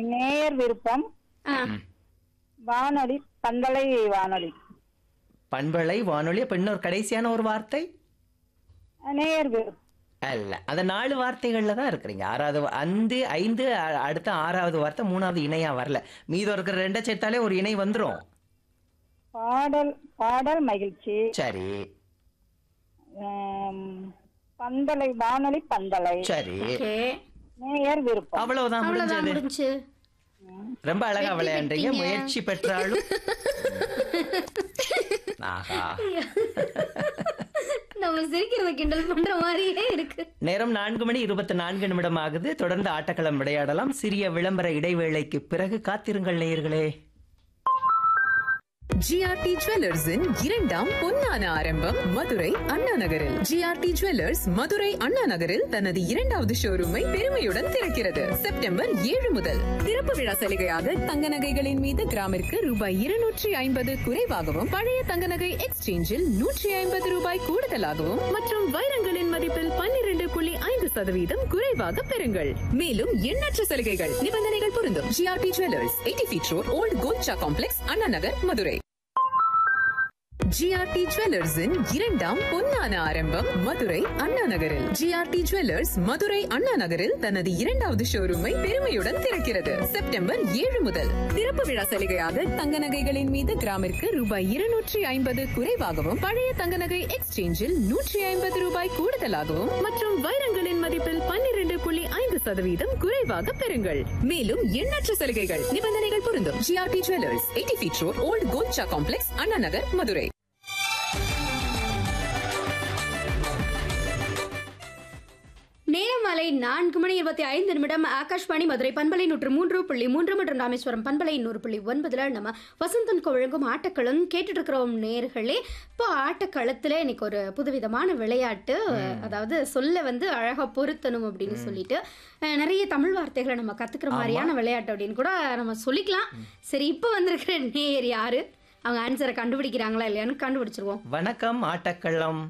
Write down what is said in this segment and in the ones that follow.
நேயர் விருப்பம் ஆ, வானொலி பந்தலை வானொலி பண்பலை வானொலி அப்ப இன்னொரு கடைசியான ஒரு வார்த்தை நேயர் விருப்பம் அல்ல அந்த நாலு வார்த்தைகள்ல தான் இருக்கிறீங்க ஆறாவது வா- அந்து ஐந்து அ- அடுத்த ஆறாவது வார்த்தை மூணாவது இணையா வரல மீதம் இருக்கிற ரெண்டை சேர்த்தாலே ஒரு இணை வந்துரும் பாடல் பாடல் மகிழ்ச்சி சரி ஆம், பந்தலை வானொலி பந்தலை சரி ஓகே நேயர் விருப்பம் அவ்வளவுதான் அவ்வளவுதான் முடிஞ்சது முடிஞ்சு ரொம்ப அழகா வெற்றி விளையாண்டீங்க பெற்றீங்க. முயற்சி பெற்றாலும் ஆஹா நம்ம சிரிக்கிறத கிண்டல் பண்ற மாதிரியே இருக்கு நேரம் நான்கு மணி இருபத்தி நான்கு நிமிடம் ஆகுது தொடர்ந்து ஆட்டக்களம் விளையாடலாம் சிறிய விளம்பர இடைவேளைக்கு பிறகு காத்திருங்கள் நேயர்களே ஜிஆர்டி ஜுவல்லர்ஸின் இரண்டாம் பொன்னான ஆரம்பம் மதுரை அண்ணா நகரில் ஜிஆர்டி ஜுவல்லர்ஸ் மதுரை அண்ணா நகரில் தனது இரண்டாவது ஷோரூமை பெருமையுடன் திறக்கிறது செப்டம்பர் ஏழு முதல் திறப்பு விழா சலுகையாக தங்க நகைகளின் மீது கிராமிற்கு ரூபாய் இருநூற்றி ஐம்பது குறைவாகவும் பழைய தங்க நகை எக்ஸ்சேஞ்சில் நூற்றி ஐம்பது ரூபாய் கூடுதலாகவும் மற்றும் வைரங்களின் மதிப்பில் பன்னிரண்டு புள்ளி ஐந்து சதவீதம் குறைவாக பெறுங்கள் மேலும் எண்ணற்ற சலுகைகள் நிபந்தனைகள் பொருந்தும் GRT jewellers eighty feet road old கோல்ச்சா காம்ப்ளெக்ஸ் அண்ணா நகர் மதுரை ஜிஆர்டி ஜுவல்லர்ஸின் இரண்டாம் பொன்னான ஆரம்பம் மதுரை அண்ணா நகரில் ஜிஆர்டி ஜுவல்லர்ஸ் மதுரை அண்ணா நகரில் தனது இரண்டாவது ஷோரூமை பெருமையுடன் திறக்கிறது செப்டம்பர் ஏழு முதல் திறப்பு விழா சலுகையாக தங்க நகைகளின் மீது கிராமிற்கு ரூபாய் இருநூற்றி ஐம்பது குறைவாகவும் பழைய தங்க நகை எக்ஸ்சேஞ்சில் நூற்றி ஐம்பது ரூபாய் கூடுதலாகவும் மற்றும் வைரங்களின் மதிப்பில் பன்னிரண்டு புள்ளி ஐந்து சதவீதம் குறைவாக பெறுங்கள் மேலும் எண்ணற்ற சலுகைகள் நிபந்தனைகள் பொருந்தும் GRT jewellers eighty feet road old கோல்ச்சா காம்ப்ளெக்ஸ் அண்ணா நகர் மதுரை நேரம் மாலை நான்கு மணி இருபத்தி ஐந்து நிமிடம் ஆகாஷ்வாணி மதுரை பண்பலை நூற்று மூன்று புள்ளி மூன்று மற்றும் ராமேஸ்வரம் பண்பலை நூறு புள்ளி ஒன்பதுல நம்ம வசந்தன் வழங்கும் ஆட்டக்களம் கேட்டுட்டு இருக்கிறோம் நேர்களே இப்போ ஆட்டக்களத்துல இன்னைக்கு ஒரு புதுவிதமான விளையாட்டு அதாவது சொல்ல வந்து அழகா பொருத்தணும் அப்படின்னு சொல்லிட்டு அஹ், நிறைய தமிழ் வார்த்தைகளை நம்ம கத்துக்கிற மாதிரியான விளையாட்டு அப்படின்னு கூட நம்ம சொல்லிக்கலாம் சரி இப்போ வந்திருக்கிற நேயர் யாரு அவங்க ஆன்சரை கண்டுபிடிக்கிறாங்களா இல்லையான்னு கண்டுபிடிச்சிருவோம் வணக்கம் ஆட்டக்களம்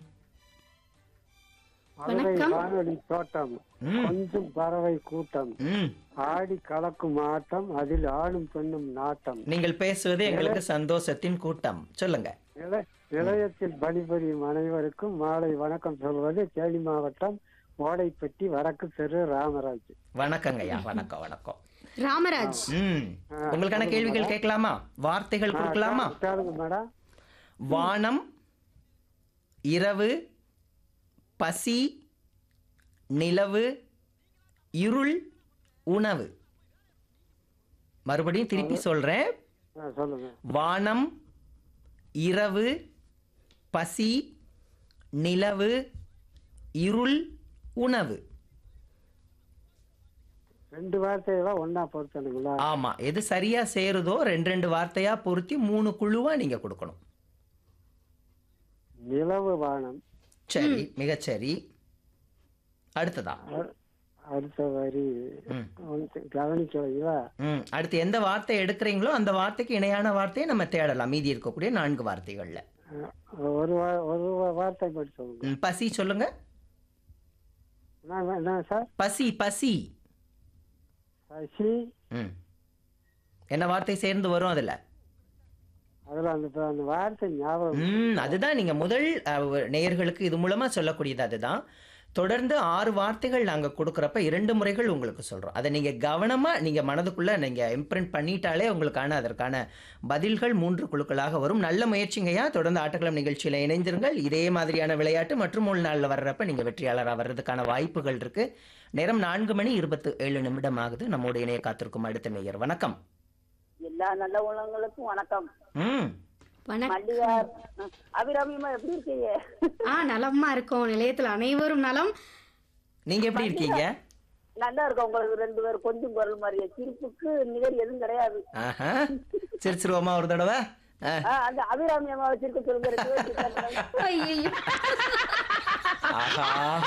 மதுரை வணக்கம். வானொலி தோட்டம் ம். கொஞ்சம் பறவை கூட்டம் ம் ஆடி கலக்கும் ஆட்டம் அதில் ஆணும் பெண்ணும் நாட்டம் நீங்கள் பேசுவது எங்களுக்கு சந்தோஷத்தின் கூட்டம் சொல்லுங்க இள- இளையத்தில் பணிபுரியும் அனைவருக்கும் மாலை வணக்கம் சொல்வது தேனி மாவட்டம் ஓடைப்பட்டி வடக்கு தெரு ராமராஜ் வணக்கங்கய்யா வணக்கம் வணக்கம் ராமராஜ் ம் உங்களுக்கான கேள்விகள் கேட்கலாமா வார்த்தைகள் கொடுக்கலாமா கேளுங்க மேடம் வானம் இரவு பசி நிலவு இருள் உணவு மறுபடியும் திருப்பி சொல்றேன் ஆ, சொல்லுங்க வானம் இரவு பசி நிலவு இருள் உணவு ரெண்டு வார்த்தையெல்லாம் ஒன்னா பொறுத்தனுங்களா ஆமா எது சரியா சேருதோ ரெண்டு ரெண்டு வார்த்தையா பொருத்தி மூணு குழுவா நீங்க கொடுக்கணும் நிலவு வானம் சரி மிகச்சரி அடுத்ததா அ- அடுத்த வரி ம். கவனிக்கலைங்களா ம் அடுத்து எந்த வார்த்தை எடுக்கிறீங்களோ அந்த வார்த்தைக்கு இணையான வார்த்தையை நம்ம தேடலாம் மீதி இருக்கக்கூடிய நான்கு வார்த்தைகள்ல ஒரு வா- ஒரு வா- வார்த்தை மட்டும் சொல்லுங்க ம், பசி சொல்லுங்க என்ன- என்ன சார் பசி பசி சசி ம் என்ன வார்த்தை சேர்ந்து வரும் அதுல அதுல அந்த அந்த வார்த்தை ஞாபகம் ம் அதுதான் நீங்க முதல் அஹ், நேயர்களுக்கு இது மூலமா சொல்லக்கூடியது அதுதான் தொடர்ந்து ஆறு வார்த்தைகள் நாங்க கொடுக்குறப்ப இரண்டு முறைகள் உங்களுக்கு சொல்றோம் அதை நீங்க கவனமா நீங்க மனதுக்குள்ள நீங்க இம்ப்ரிண்ட் பண்ணிட்டாலே உங்களுக்கான அதற்கான பதில்கள் மூன்று குழுக்களாக வரும் நல்ல முயற்சிங்கய்யா தொடர்ந்து ஆட்டக்களம் நிகழ்ச்சியில இணைந்திருங்கள் இதே மாதிரியான விளையாட்டு மற்றும் ஒரு நாள்ல வர்றப்ப நீங்க வெற்றியாளராக வர்றதுக்கான வாய்ப்புகள் இருக்கு நேரம் நான்கு மணி இருபத்து ஏழு நிமிடம் ஆகுது நம்மோட இணைய காத்திருக்கும் அடுத்த நேயர் வணக்கம் எல்லா நல்ல உள்ளங்களுக்கும் வணக்கம் ம் வணக்கம் மல்லிகார் அபிராமியமா எப்படி இருக்கீங்க ஆ நலமா இருக்கோம் நிலையத்தில் அனைவரும் நலம் நீங்க எப்படி இருக்கீங்க நல்லா இருக்கும் உங்களுக்கு ரெண்டு பேரும் கொஞ்சம் குரல் மாதிரியே சிரிப்புக்கு நிகர் எதுவும் கிடையாது ஆஹா சிரிச்சிருவோமா ஒரு தடவை ஆ, ஆ, அந்த அபிராமி அம்மா வச்சிருக்க சொல்லுங்க ரெண்டு பேரும் சிரிப்பாங்க. ஐயையோ. ஆஹா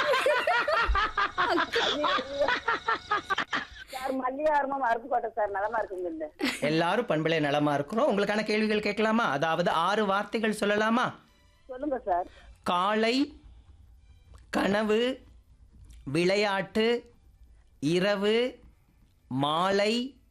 சார் மல்லிகார் மாமா அருப்புக்கோட்டை சார் நலமா இருக்குங்க இந்த எல்லாரும் பண்பிலே நலமா இருக்கிறோம் உங்களுக்கான கேள்விகள் கேட்கலாமா அதாவது ஆறு வார்த்தைகள் சொல்லலாமா சொல்லுங்க சார் காலை கனவு விளையாட்டு இரவு மாலை